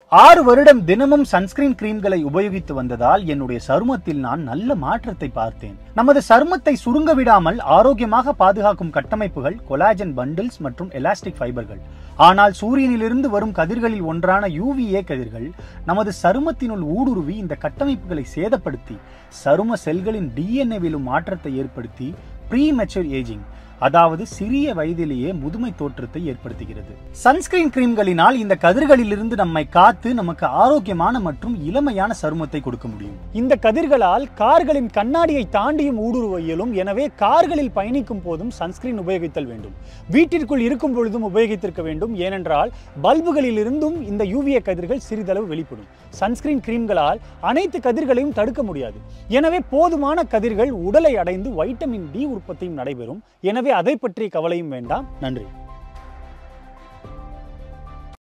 ஆறு வருடம் தினமும் சன்ஸ்கிரீன் கிரீம்களை உபயோகித்து வந்ததால் என்னுடைய சருமத்தில் நான் நல்ல மாற்றத்தை பார்த்தேன் நமது சருமத்தை சுருங்க விடாமல் ஆரோக்கியமாக பாதுகாக்கும் கட்டமைப்புகள் கொலாஜன் பண்டில்ஸ் மற்றும் எலாஸ்டிக் ஃபைபர்கள் ஆனால் சூரியனிலிருந்து வரும் கதிர்களில் ஒன்றான யூவிஏ கதிர்கள் நமது சருமத்தினுள் ஊடுருவி இந்த கட்டமைப்புகளை சேதப்படுத்தி சரும செல்களின் டிஎன்ஏவிலும் மாற்றத்தை ஏற்படுத்தி ப்ரீ மெச்சூர் ஏஜிங் அதாவது சிறிய வயதிலேயே முதுமை தோற்றத்தை ஏற்படுத்துகிறது சன்ஸ்கிரீன் கிரீம்களினால் இந்த கதிர்களிலிருந்து நம்மை காத்து நமக்கு ஆரோக்கியமான மற்றும் இளமையான சருமத்தை கொடுக்க முடியும் இந்த கதிர்களால் கார்களின் கண்ணாடியை தாண்டியும் ஊடுருவ இயலும் எனவே கார்களில் பயணிக்கும் போதும் சன்ஸ்கிரீன் உபயோகித்தல் வேண்டும் வீட்டிற்குள் இருக்கும் பொழுதும் உபயோகித்திருக்க வேண்டும் ஏனென்றால் பல்புகளில் இருந்தும் இந்த யூவிய கதிர்கள் சிறிதளவு வெளிப்படும் சன்ஸ்கிரீன் கிரீம்களால் அனைத்து கதிர்களையும் தடுக்க முடியாது எனவே போதுமான கதிர்கள் உடலை அடைந்து வைட்டமின் டி உற்பத்தியும் நடைபெறும் எனவே அதை பற்றிய கவலையும் வேண்டாம் நன்றி